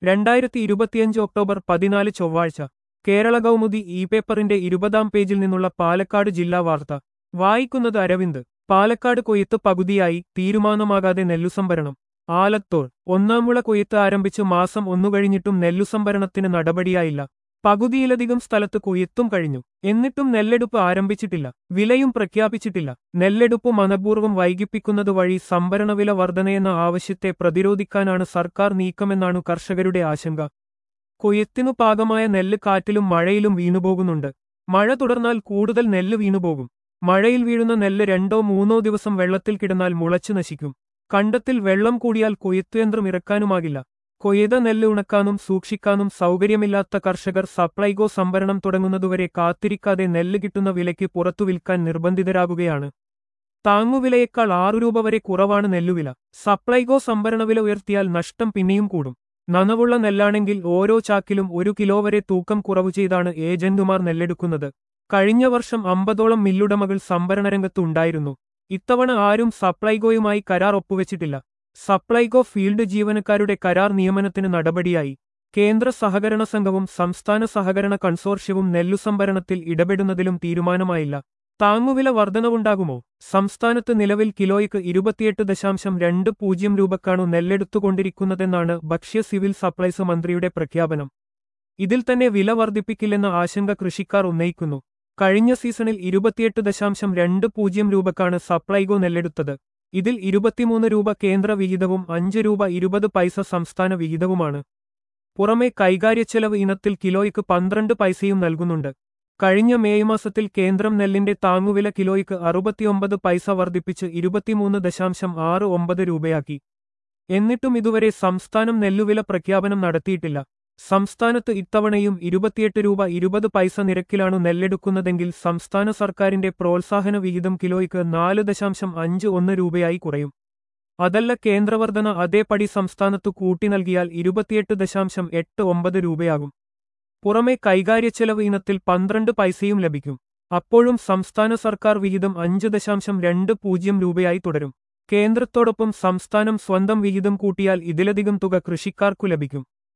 രണ്ടായിരത്തി ഇരുപത്തിയഞ്ച് ഒക്ടോബർ പതിനാല് ചൊവ്വാഴ്ച കേരള കൗമുദി ഇ പേപ്പറിന്റെ ഇരുപതാം പേജിൽ നിന്നുള്ള പാലക്കാട് ജില്ലാ വാർത്ത വായിക്കുന്നത് അരവിന്ദ് പാലക്കാട് കൊയ്ത്ത് പകുതിയായി തീരുമാനമാകാതെ നെല്ലുസംഭരണം ആലത്തോൾ ഒന്നാം വിള കൊയ്ത്ത് ആരംഭിച്ച് മാസം ഒന്നു കഴിഞ്ഞിട്ടും നെല്ലുസംഭരണത്തിന് നടപടിയായില്ല പകുതിയിലധികം സ്ഥലത്ത് കൊയ്ത്തും കഴിഞ്ഞു എന്നിട്ടും നെല്ലെടുപ്പ് ആരംഭിച്ചിട്ടില്ല വിലയും പ്രഖ്യാപിച്ചിട്ടില്ല നെല്ലെടുപ്പ് മനപൂർവ്വം വൈകിപ്പിക്കുന്നത് വഴി സംഭരണവില വർധനയെന്ന ആവശ്യത്തെ പ്രതിരോധിക്കാനാണ് സർക്കാർ നീക്കമെന്നാണ് കർഷകരുടെ ആശങ്ക കൊയ്ത്തിനു പാകമായ നെല്ല് കാറ്റിലും മഴയിലും വീണുപോകുന്നുണ്ട് മഴ തുടർന്നാൽ കൂടുതൽ നെല്ല് വീണുപോകും മഴയിൽ വീഴുന്ന നെല്ല് രണ്ടോ മൂന്നോ ദിവസം വെള്ളത്തിൽ കിടന്നാൽ മുളച്ചു നശിക്കും കണ്ടത്തിൽ വെള്ളം കൂടിയാൽ കൊയ്ത്തുയന്ത്രം ഇറക്കാനുമാകില്ല കൊയ്ത നെല്ല് ഉണക്കാനും സൂക്ഷിക്കാനും സൗകര്യമില്ലാത്ത കർഷകർ സപ്ലൈകോ സംഭരണം തുടങ്ങുന്നതുവരെ കാത്തിരിക്കാതെ നെല്ല് കിട്ടുന്ന വിലയ്ക്ക് പുറത്തു വിൽക്കാൻ നിർബന്ധിതരാകുകയാണ് താങ്ങുവിലയേക്കാൾ ആറു രൂപ വരെ കുറവാണ് നെല്ലുവില സപ്ലൈകോ സംഭരണവില ഉയർത്തിയാൽ നഷ്ടം പിന്നെയും കൂടും നനവുള്ള നെല്ലാണെങ്കിൽ ഓരോ ചാക്കിലും ഒരു കിലോ വരെ തൂക്കം കുറവ് ചെയ്താണ് ഏജന്റുമാർ നെല്ലെടുക്കുന്നത് കഴിഞ്ഞ വർഷം അമ്പതോളം മില്ലുടമകൾ സംഭരണരംഗത്ത് ഉണ്ടായിരുന്നു ഇത്തവണ ആരും സപ്ലൈകോയുമായി കരാർ ഒപ്പുവെച്ചിട്ടില്ല സപ്ലൈകോ ഫീൽഡ് ജീവനക്കാരുടെ കരാർ നിയമനത്തിന് നടപടിയായി കേന്ദ്ര സഹകരണ സംഘവും സംസ്ഥാന സഹകരണ കൺസോർഷ്യവും നെല്ലുസംഭരണത്തിൽ ഇടപെടുന്നതിലും തീരുമാനമായില്ല താങ്ങുവില വർധനവുണ്ടാകുമോ സംസ്ഥാനത്ത് നിലവിൽ കിലോയ്ക്ക് ഇരുപത്തിയെട്ട് ദശാംശം രണ്ട് പൂജ്യം രൂപക്കാണ് നെല്ലെടുത്തുകൊണ്ടിരിക്കുന്നതെന്നാണ് ഭക്ഷ്യ സിവിൽ സപ്ലൈസ് മന്ത്രിയുടെ പ്രഖ്യാപനം ഇതിൽ തന്നെ വില വർദ്ധിപ്പിക്കില്ലെന്ന ആശങ്ക കൃഷിക്കാർ ഉന്നയിക്കുന്നു കഴിഞ്ഞ സീസണിൽ ഇരുപത്തിയെട്ട് ദശാംശം രണ്ട് പൂജ്യം രൂപക്കാണ് സപ്ലൈകോ നെല്ലെടുത്തത് ഇതിൽ ഇരുപത്തിമൂന്ന് രൂപ കേന്ദ്ര വിഹിതവും അഞ്ച് രൂപ ഇരുപത് പൈസ സംസ്ഥാന വിഹിതവുമാണ് പുറമെ കൈകാര്യച്ചെലവ് ഇനത്തിൽ കിലോയ്ക്ക് പന്ത്രണ്ട് പൈസയും നൽകുന്നുണ്ട് കഴിഞ്ഞ മേയ് മാസത്തിൽ കേന്ദ്രം നെല്ലിന്റെ താങ്ങുവില കിലോയ്ക്ക് അറുപത്തിയൊമ്പത് പൈസ വർദ്ധിപ്പിച്ച് ഇരുപത്തിമൂന്ന് ദശാംശം ആറ് ഒമ്പത് രൂപയാക്കി എന്നിട്ടും ഇതുവരെ സംസ്ഥാനം നെല്ലുവില പ്രഖ്യാപനം നടത്തിയിട്ടില്ല സംസ്ഥാനത്ത് ഇത്തവണയും ഇരുപത്തിയെട്ട് രൂപ ഇരുപത് പൈസ നിരക്കിലാണ് നെല്ലെടുക്കുന്നതെങ്കിൽ സംസ്ഥാന സർക്കാരിന്റെ പ്രോത്സാഹന വിഹിതം കിലോയ്ക്ക് നാല് ദശാംശം അഞ്ച് ഒന്ന് രൂപയായി കുറയും അതല്ല കേന്ദ്രവർധന അതേപടി സംസ്ഥാനത്തു കൂട്ടി നൽകിയാൽ ഇരുപത്തിയെട്ട് ദശാംശം എട്ട് ഒമ്പത് രൂപയാകും പുറമെ കൈകാര്യച്ചെലവ് ഇനത്തിൽ പന്ത്രണ്ട് പൈസയും ലഭിക്കും അപ്പോഴും സംസ്ഥാന സർക്കാർ വിഹിതം അഞ്ച് ദശാംശം രണ്ട് പൂജ്യം രൂപയായി തുടരും കേന്ദ്രത്തോടൊപ്പം സംസ്ഥാനം സ്വന്തം വിഹിതം കൂട്ടിയാൽ ഇതിലധികം തുക കൃഷിക്കാർക്കു ലഭിക്കും